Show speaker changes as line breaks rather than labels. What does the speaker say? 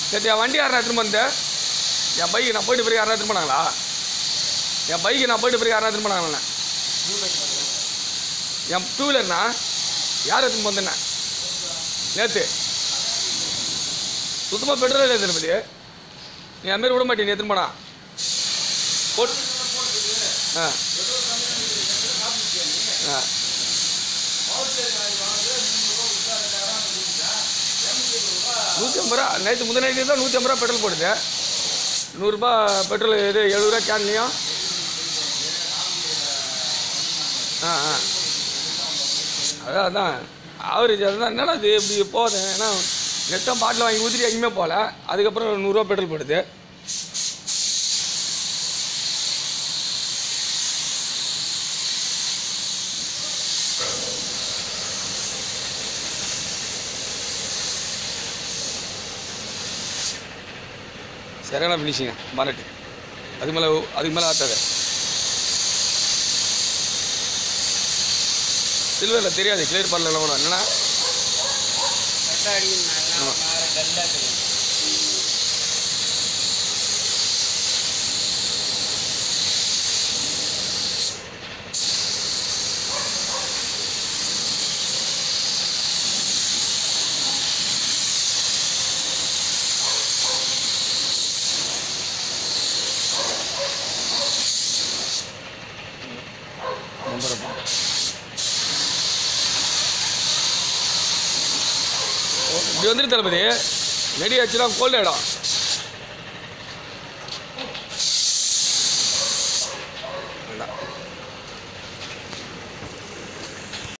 நேற்று என் வண்டி யாரா எடுத்துன்னு வந்தேன் என் பைக்கு நான் போயிட்டு பிறகு யாரா எடுத்துன்னு போனாங்களா என் பைக்கு நான் போயிட்டு பிறகு யாரா எடுத்துன்னு போனாங்களா என் டூ வீலர்னா யார் எடுத்துன்னு வந்தேண்ணே நேற்று சுத்தமாக பெட்ரோல் இல்லை திருப்பதி நீ அதுமாரி விட மாட்டேன் நீ எடுத்துன்னு போனா போட் ஆ ஆ நூற்றி ஐம்பது ரூபா நேற்று முந்தின நேற்று தான் நூற்றி ஐம்பது ரூபா பெட்ரோல் போடுது நூறுரூபா பெட்ரோல் இது எழுபதுரூவா கேன்லையும் ஆ ஆ அதான் அதான் ஆவரேஜ் அதுதான் என்னடா இது இப்படி போகுது ஏன்னா நெட்டம் பாட்டில் வாங்கி ஊற்றிட்டு எங்கேயுமே போகல அதுக்கப்புறம் நூறுரூவா பெட்ரோல் போடுது சரியான ஃபினிஷிங்க பானட்டு அதுக்கு மேலே அதுக்கு மேலே ஆட்டாது சில்வரில் தெரியாது கிளியர் பண்ணல கூட என்னன்னா நம்புறப்பா இப்படி வந்துட்டு தளபதி நெடி ஆச்சுன்னா கோல்டு இடம்